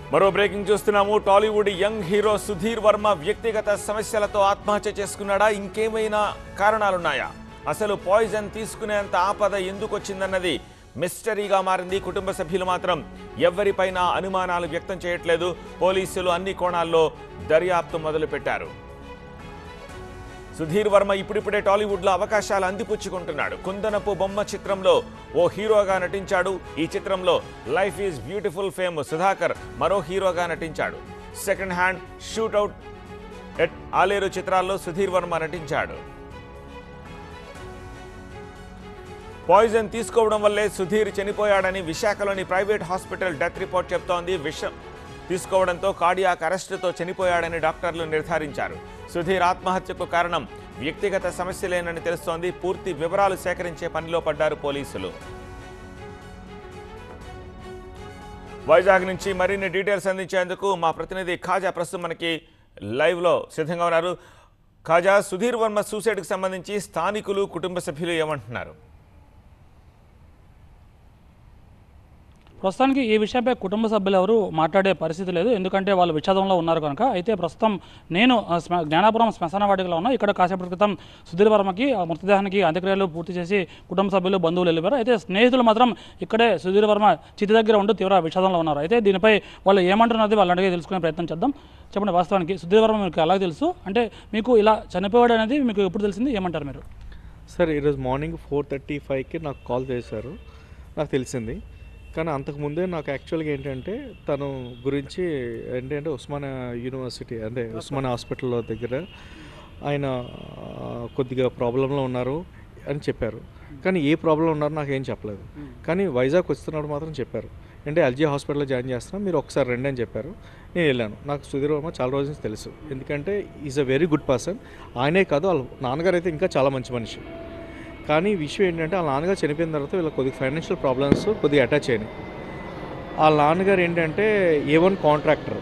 మరో బ్రేకింగ్ చూస్తున్నాము Tollywood young hero Sudheer Varma వ్యక్తిగత సమస్యలతో ఆత్మహత్య చేసుకున్నాడా ఇంకేమైనా కారణాలున్నాయా అసలు పాయిజన్ తీసుకునేంత ఆపద ఎందుకు వచ్చిందన్నది మిస్టరీగా మారింది కుటుంబ సభ్యులు మాత్రం ఎవరిపైన అనుమానాలు వ్యక్తం చేయట్లేదు పోలీసులు అన్ని కోణాల్లో దర్యాప్తు మొదలుపెట్టారు సుధీర్ వర్మ ఇప్పుడిప్పుడే టాలీవుడ్లో అవకాశాలు అందిపుచ్చుకుంటున్నాడు కుందనపు బొమ్మ చిత్రంలో ఓ హీరోగా నటించాడు ఈ చిత్రంలో life is beautiful fame Sudhakar మరో హీరోగా నటించాడు second hand shootout at Alair చిత్రాల్లో సుధీర్ వర్మ నటించాడు పాయిజన్ తీసుకోవడం వల్లే సుధీర్ చనిపోయాడని విశాఖలోని ప్రైవేట్ హాస్పిటల్ డెత్ రిపోర్ట్ చెప్తోంది విషం తీసుకోవడంతో కార్డియాక్ అరెస్టుతో చనిపోయాడని డాక్టర్లు నిర్ధారించారు సుధీర్ ఆత్మహత్యకు కారణం వ్యక్తిగత సమస్యలేనని తెలుస్తోంది పూర్తి వివరాలు సేకరించే పనిలో పడ్డారు పోలీసులు వైజాగ్ నుంచి మరిన్ని డీటెయిల్స్ అందించేందుకు మా ప్రతినిధి ఖాజా ప్రస్తుతం మనకి లైవ్లో సిద్ధంగా ఉన్నారు ఖాజా సుధీర్ వర్మ సూసైడ్కి సంబంధించి స్థానికులు కుటుంబ సభ్యులు ఏమంటున్నారు ప్రస్తుతానికి ఈ విషయంపై కుటుంబ సభ్యులు ఎవరు మాట్లాడే పరిస్థితి లేదు ఎందుకంటే వాళ్ళు విషాదంలో ఉన్నారు కనుక అయితే ప్రస్తుతం నేను ఆ, శ్మ- జ్ఞానాపురం శ్మశాన వాటికలో ఉన్నా ఇక్కడ కాసేపటి క్రితం సుధీర్ వర్మకి ఆ మృతదేహానికి అంత్యక్రియలు పూర్తి చేసి కుటుంబ సభ్యులు బంధువులు వెళ్ళిపోయారు అయితే స్నేహితులు మాత్రం ఇక్కడే సుధీర్ వర్మ చితి దగ్గర ఉంటూ తీవ్ర విషాదంలో ఉన్నారు అయితే దీనిపై వాళ్ళు ఏమంటున్నది వాళ్ళు అడిగి తెలుసుకునే ప్రయత్నం చేద్దాం చెప్పండి వాస్తవానికి సుధీర్ వర్మ మీకు ఎలా తెలుసు అంటే మీకు ఇలా చనిపోయాడు అనేది మీకు ఎప్పుడు తెలిసింది ఏమంటారు మీరు సార్ ఈరోజు మార్నింగ్ ఫోర్ థర్టీ ఫైవ్కి నాకు కాల్ చేశారు నాకు తెలిసింది కానీ అంతకుముందే నాకు యాక్చువల్గా ఏంటంటే తను గురించి ఏంటంటే ఉస్మాన్ యూనివర్సిటీ అంటే ఉస్మాన్ హాస్పిటల్లో దగ్గర ఆయన ఆ, కొద్దిగా ప్రాబ్లంలో ఉన్నారు అని చెప్పారు కానీ ఏ ప్రాబ్లం ఉన్నారో నాకు ఏం చెప్పలేదు కానీ వైజాగ్ వస్తున్నప్పుడు మాత్రం చెప్పారు అంటే ఎల్జీ హాస్పిటల్లో జాయిన్ చేస్తున్నాం మీరు ఒకసారి రండి అని చెప్పారు నేను వెళ్ళాను నాకు సుధీర్ వర్మ చాలా రోజుల నుంచి తెలుసు ఎందుకంటే is a very good person ఆయనే కాదు వాళ్ళ నాన్నగారు అయితే ఇంకా చాలా మంచి మనిషి కానీ విషయం ఏంటంటే వాళ్ళ నాన్నగారు చనిపోయిన తర్వాత వీళ్ళకి కొద్దిగా ఫైనాన్షియల్ ప్రాబ్లమ్స్ కొద్దిగా అటాచ్ అయినాయి వాళ్ళ నాన్నగారు ఏంటంటే ఏ వన్ కాంట్రాక్టర్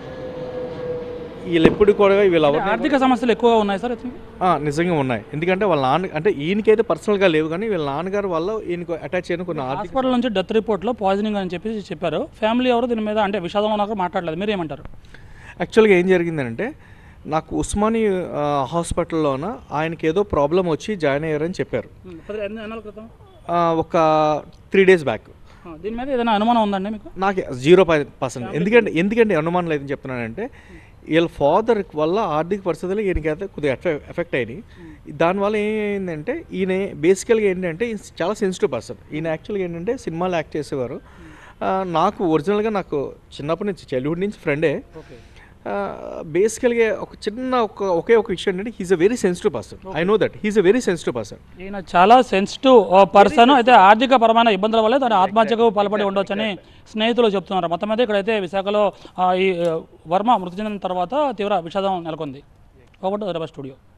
వీళ్ళు ఎప్పుడు కూడా వీళ్ళు అంటే ఎవరిని ఆర్థిక సమస్యలు ఎక్కువగా ఉన్నాయి సార్ ఇతనికి ఆ, నిజంగా ఉన్నాయి ఎందుకంటే వాళ్ళ నాన్న అంటే ఈయనకైతే పర్సనల్గా లేవు కానీ వీళ్ళ నాన్నగారు వల్ల ఈయనకు అటాచ్ అయిన కొన్ని ఆర్థిక హాస్పిటల్ నుంచి డెత్ రిపోర్ట్లో పాయిజనింగ్ అని చెప్పి చెప్పారు ఫ్యామిలీ ఎవరు దీని మీద అంటే విషాదంలో ఉన్నారు మాట్లాడలేదు మీరు ఏమంటారు యాక్చువల్గా ఏం జరిగిందంటే నాకు ఉస్మాని ఆ, హాస్పిటల్లోన ఆయనకి ఏదో ప్రాబ్లం వచ్చి జాయిన్ అయ్యారని చెప్పారు ఎన్నాళ్ళ క్రితం ఆ, ఒక త్రీ డేస్ బ్యాక్ ఆ, దీని మీద ఏదైనా అనుమానం ఉందండి మీకు నాకు జీరో పర్సెంట్ ఎందుకంటే ఎందుకంటే అనుమానం లేదని చెప్తున్నానంటే వీళ్ళ ఫాదర్ వల్ల ఆర్థిక పరిస్థితులు ఈయనకైతే కొద్దిగా ఎఫెక్ట్ ఎఫెక్ట్ అయినాయి దానివల్ల ఏమైందంటే ఈయన బేసికల్గా ఏంటంటే ఈయన చాలా సెన్సిటివ్ పర్సన్ ఈయన యాక్చువల్గా ఏంటంటే సినిమాలు యాక్ట్ చేసేవారు ఆ, నాకు ఒరిజినల్గా నాకు చిన్నప్పటి నుంచి చైల్డ్హుడ్ నుంచి ఫ్రెండే ఓకే బేసికల్గా ఒక చిన్న ఒక ఒకే ఒక విషయం ఏంటంటే he's a very sensitive person I know that he's a very sensitive person ఈయన చాలా సెన్సిటివ్ పర్సన్ అయితే ఆర్థిక పరమైన ఇబ్బందుల వల్ల తన ఆత్మహత్యకు పాల్పడి ఉండొచ్చని స్నేహితులు చెప్తున్నారు మొత్తం మీద ఇక్కడైతే విశాఖలో ఆ, ఈ ఆ, వర్మ మృతి చెందిన తర్వాత తీవ్ర విషాదం నెలకొంది ఒకటి హైదరాబాద్ స్టూడియో